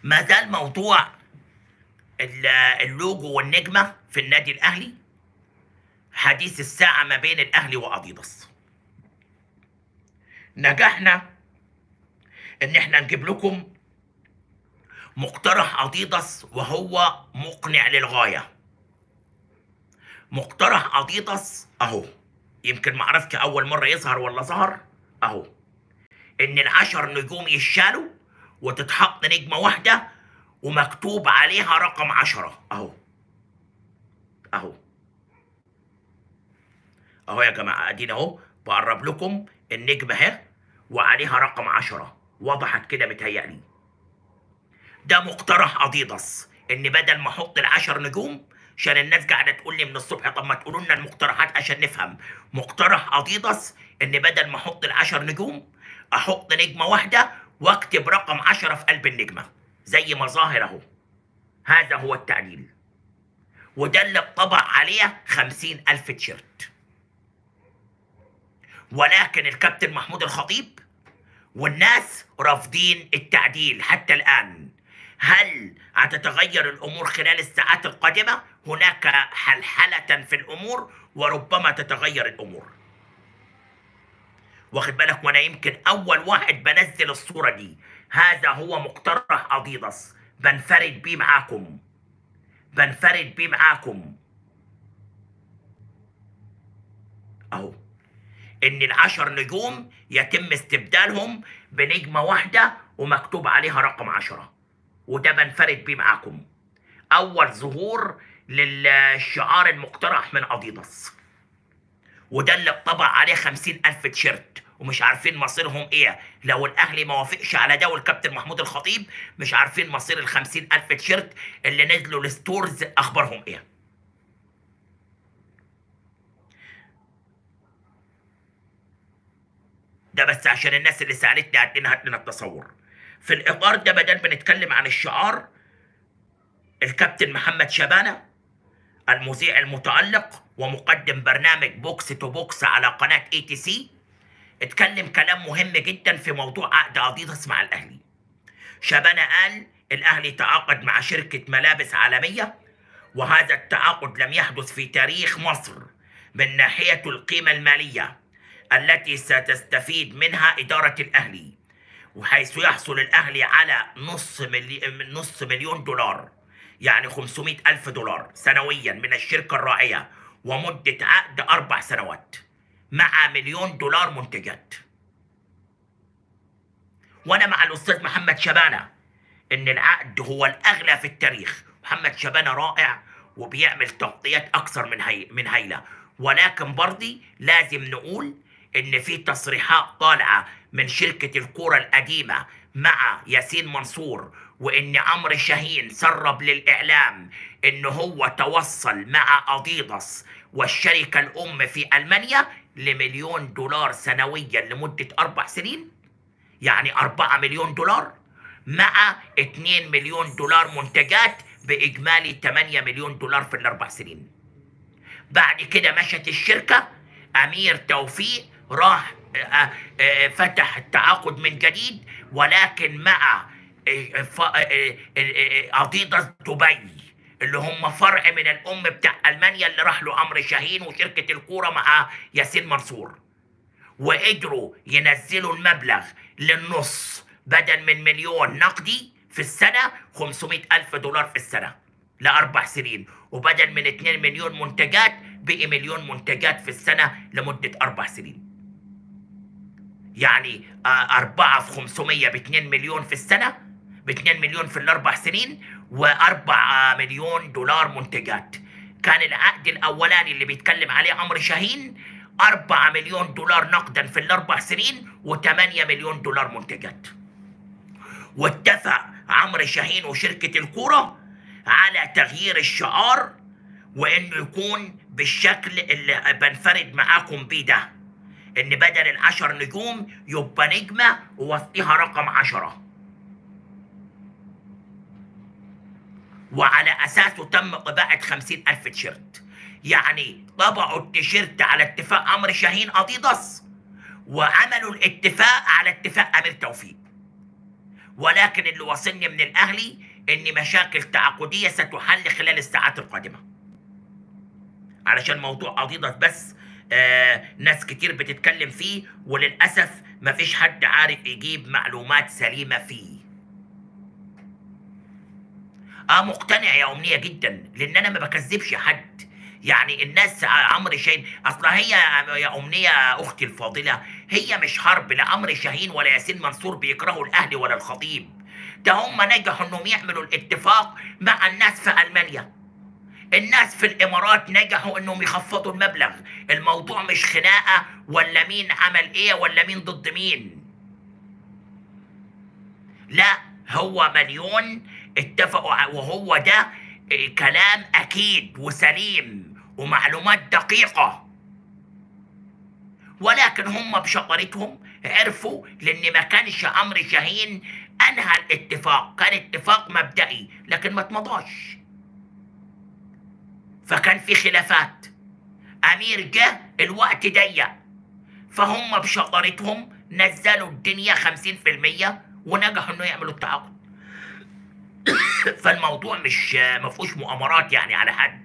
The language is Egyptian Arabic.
ما زال موضوع ال- اللوجو والنجمة في النادي الأهلي حديث الساعة ما بين الأهلي وأديداس نجحنا إن إحنا نجيب لكم مقترح أديداس وهو مقنع للغاية مقترح أديداس أهو يمكن معرفش أول مرة يظهر ولا ظهر أهو إن العشر نجوم يشالوا وتتحط نجمة واحدة ومكتوب عليها رقم عشرة أهو أهو أهو يا جماعة أدينا أهو بقرب لكم النجمة أهي وعليها رقم عشرة وضحت كده متهيألي ده مقترح أديداس إن بدل ما أحط العشر نجوم عشان الناس قاعدة تقول لي من الصبح طب ما تقولوا لنا المقترحات عشان نفهم مقترح أديداس إن بدل ما أحط العشر نجوم أحط نجمة واحدة واكتب رقم عشرة في قلب النجمة زي ما ظاهر أهو هذا هو التعديل وده اللي اتطبع عليه خمسين ألف تيشيرت ولكن الكابتن محمود الخطيب والناس رافضين التعديل حتى الآن هل هتتغير الأمور خلال الساعات القادمة؟ هناك حلحلة في الأمور وربما تتغير الأمور واخد بالك وانا يمكن اول واحد بنزل الصوره دي هذا هو مقترح اديداس بنفرد بيه معاكم بنفرد بيه معاكم اهو ان العشر نجوم يتم استبدالهم بنجمه واحده ومكتوب عليها رقم عشرة وده بنفرد بيه معاكم اول ظهور للشعار المقترح من اديداس وده اللي اتطبع عليه خمسين ألف تيشيرت ومش عارفين مصيرهم ايه لو الاهلي ما وافقش على ده والكابتن محمود الخطيب مش عارفين مصير الخمسين ألف تيشيرت اللي نزلوا الستورز اخبارهم ايه ده بس عشان الناس اللي سألتني هات لنا هات لنا التصور في الإطار ده بدل بنتكلم عن الشعار الكابتن محمد شبانة المذيع المتألق ومقدم برنامج بوكس تو بوكس على قناة اي تي سي اتكلم كلام مهم جدا في موضوع عقد اديداس مع الاهلي شبانة قال الاهلي تعاقد مع شركة ملابس عالمية وهذا التعاقد لم يحدث في تاريخ مصر من ناحية القيمة المالية التي ستستفيد منها إدارة الأهلي وحيث يحصل الأهلي على نص, ملي... نص مليون دولار يعني 500 ألف دولار سنويا من الشركة الراعية ومدة عقد أربع سنوات مع مليون دولار منتجات وأنا مع الأستاذ محمد شبانة إن العقد هو الأغلى في التاريخ محمد شبانة رائع وبيعمل تغطيات أكثر من هي... من هيلة ولكن برضي لازم نقول إن في تصريحات طالعة من شركة الكورة القديمة مع ياسين منصور وإن عمرو شاهين سرب للإعلام إن هو توصل مع أديداس والشركة الأم في ألمانيا لمليون دولار سنويا لمدة أربع سنين يعني أربعة مليون دولار مع 2 مليون دولار منتجات بإجمالي 8 مليون دولار في الأربع سنين بعد كده مشت الشركة أمير توفيق راح آه، آه، فتح التعاقد من جديد ولكن مع آه، ف- آه، آه، آه، أديداس دبي اللي هم فرع من الأم بتاع ألمانيا اللي راح له عمرو شاهين وشركة الكورة مع ياسين منصور وقدروا ينزلوا المبلغ للنص بدل من مليون نقدي في السنة 500 ألف دولار في السنة لأربع سنين وبدل من 2 مليون منتجات بقي مليون منتجات في السنة لمدة أربع سنين يعني آه، أربعة في 500 ب 2 مليون في السنة ب 2 مليون في الأربع سنين وأربعة مليون دولار منتجات كان العقد الأولاني اللي بيتكلم عليه عمرو شاهين أربعة مليون دولار نقدا في الأربع سنين وثمانية مليون دولار منتجات واتفق عمرو شاهين وشركة الكورة على تغيير الشعار وإنه يكون بالشكل اللي بنفرد معاكم بيه ده إن بدل العشر نجوم يبقى نجمة ووسطها رقم عشرة وعلى أساسه تم طباعة خمسين ألف تيشيرت يعني طبعوا التيشيرت على اتفاق عمرو شاهين أديداس وعملوا الاتفاق على اتفاق أمير توفيق ولكن اللي وصلني من الاهلي ان مشاكل تعاقديه ستحل خلال الساعات القادمه علشان موضوع اديداس بس آه ناس كتير بتتكلم فيه وللاسف مفيش حد عارف يجيب معلومات سليمه فيه اه مقتنع يا امنيه جدا لان انا ما بكذبش حد يعني الناس عمرو شاهين اصلا هي يا امنيه اختي الفاضله هي مش حرب لا عمرو شاهين ولا ياسين منصور بيكرهوا الاهلي ولا الخطيب ده هم نجحوا انهم يعملوا الاتفاق مع الناس في المانيا الناس في الامارات نجحوا انهم يخفضوا المبلغ الموضوع مش خناقه ولا مين عمل ايه ولا مين ضد مين لا هو مليون اتفقوا ع- وهو ده إيه، كلام اكيد وسليم ومعلومات دقيقه ولكن هم بشطارتهم عرفوا لان ما كانش عمرو شاهين انهى الاتفاق كان اتفاق مبدئي لكن ما اتمضاش فكان في خلافات امير جه الوقت ضيق فهم بشطارتهم نزلوا الدنيا 50% ونجحوا انه يعملوا التعاقد فالموضوع مش ما فيهوش مؤامرات يعني على حد